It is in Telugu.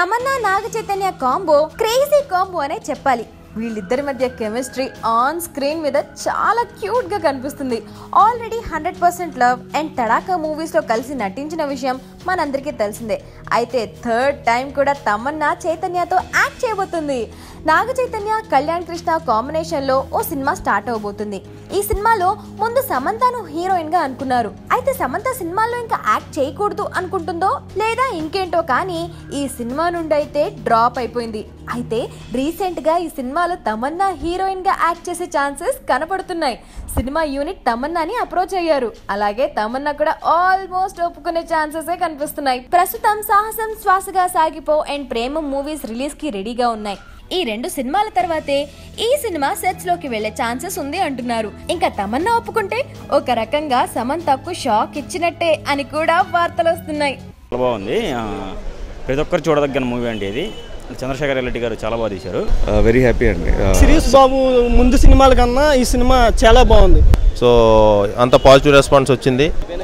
Tamannaah Naga Chaitanya combo crazy combo అనే చెప్పాలి వీళ్ళిద్దరి మధ్య కెమిస్ట్రీ ఆన్ స్క్రీన్ మీద చాలా క్యూట్ గా కనిపిస్తుంది already hundred percent love and Tadakha movies లో కలిసి నటించిన విషయం మనందరికీ తెలిసిందే అయితే థర్డ్ టైం కూడా తమన్నా చైతన్యతో యాక్ట్ చేయబోతుంది నాగ చైతన్య కళ్యాణ్ కృష్ణ కాంబినేషన్ లో ఓ సినిమా స్టార్ట్ అవబోతుంది ఈ సినిమాలో ముందు సమంతను హీరోయిన్ గా అనుకున్నారు అయితే సమంత సినిమాలో ఇంకా యాక్ట్ చేయకూడదు అనుకుంటుందో లేదా ఇంకేంటో కానీ ఈ సినిమా నుండి అయితే డ్రాప్ అయిపోయింది అయితే రీసెంట్ గా ఈ సినిమాలో తమన్నా హీరోయిన్ గా యాక్ట్ చేసే ఛాన్సెస్ కనపడుతున్నాయి సినిమా యూనిట్ తమన్నాని అప్రోచ్ అయ్యారు అలాగే తమన్నా కూడా ఆల్మోస్ట్ ఒప్పుకునే ఛాన్సెస్ కనిపిస్తున్నాయి ప్రస్తుతం సాహసం శ్వాసగా సాగిపో అండ్ ప్రేమ మూవీస్ రిలీజ్ కి రెడీగా ఉన్నాయి ఈ రెండు సినిమాల తర్వాతే ఈ సినిమా సెట్స్ లోకి వెళ్లే ఛాన్సెస్ ఉంది అంటున్నారు ఇంకా తమన్నా ఒప్పుకుంటే ఒక రకంగా సమంతకు షాక్ ఇచ్చినట్టే అని కూడా వార్తలు వస్తున్నాయి చాలా బాగుంది ఆ, ప్రతి ఒక్కరు చూడదగిన మూవీ అండి ఇది చంద్రశేఖర్ రెడ్డి గారు చాలా బాగా తీశారు వెరీ హ్యాపీ అండి సిరీస్ బాబు ముందు సినిమాల కన్నా ఈ సినిమా చాలా బాగుంది సో అంత పాజిటివ్ రెస్పాన్స్ వచ్చింది